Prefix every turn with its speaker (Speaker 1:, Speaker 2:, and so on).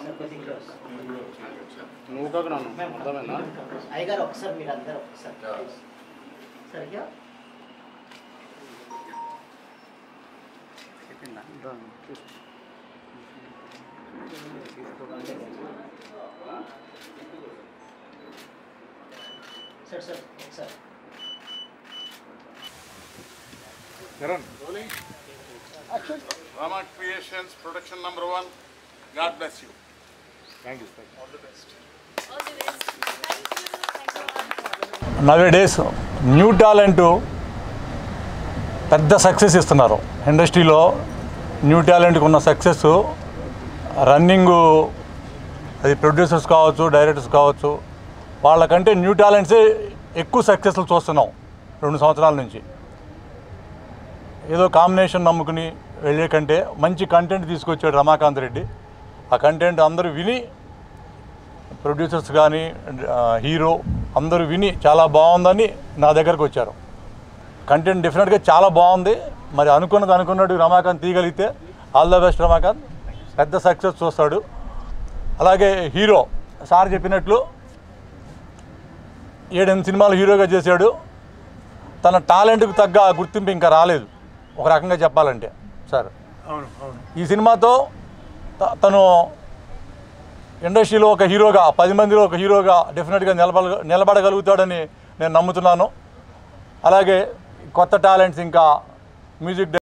Speaker 1: Sir కొద్దిగా close
Speaker 2: నువ్వు కాక నన్ను అర్థమైందా
Speaker 1: అయ్యగారు ఒకసారి మీరు అందరూ ఒకసారి సరిగ్గా సార్ సార్ ఒకసారి
Speaker 3: Rama Creations, production number one. God bless you.
Speaker 4: Nowadays new talent పెద్ద సక్సెస్ ఇస్తున్నారు ఇండస్ట్రీలో న్యూ టాలెంట్కి ఉన్న సక్సెస్ రన్నింగు అది ప్రొడ్యూసర్స్ కావచ్చు డైరెక్టర్స్ కావచ్చు వాళ్ళకంటే న్యూ టాలెంట్సే ఎక్కువ సక్సెస్లు చూస్తున్నాం రెండు సంవత్సరాల నుంచి ఏదో కాంబినేషన్ నమ్ముకుని వెళ్ళే కంటే మంచి కంటెంట్ తీసుకొచ్చాడు రమాకాంత్ రెడ్డి ఆ కంటెంట్ అందరూ విని ప్రొడ్యూసర్స్ కానీ ఆ, హీరో అందరూ విని చాలా బాగుందని నా దగ్గరకు వచ్చారు కంటెంట్ డెఫినెట్గా చాలా బాగుంది మరి అనుకున్నది అనుకున్నట్టు రమాకాంత్ తీయగలిగితే ఆల్ ద బెస్ట్ రమాకాంత్ పెద్ద సక్సెస్ చూస్తాడు అలాగే హీరో సార్ చెప్పినట్లు ఏడెనిమిది సినిమాలు హీరోగా చేశాడు తన టాలెంట్కి తగ్గ గుర్తింపు ఇంకా రాలేదు ఒక రకంగా చెప్పాలంటే సార్ ఈ సినిమాతో త- తను ఇండస్ట్రీలో ఒక హీరోగా పది మందిలో ఒక హీరోగా డెఫినెట్గా నిలబడ నిలబడగలుగుతాడని నేను నమ్ముతున్నాను అలాగే కొత్త టాలెంట్స్ ఇంకా మ్యూజిక్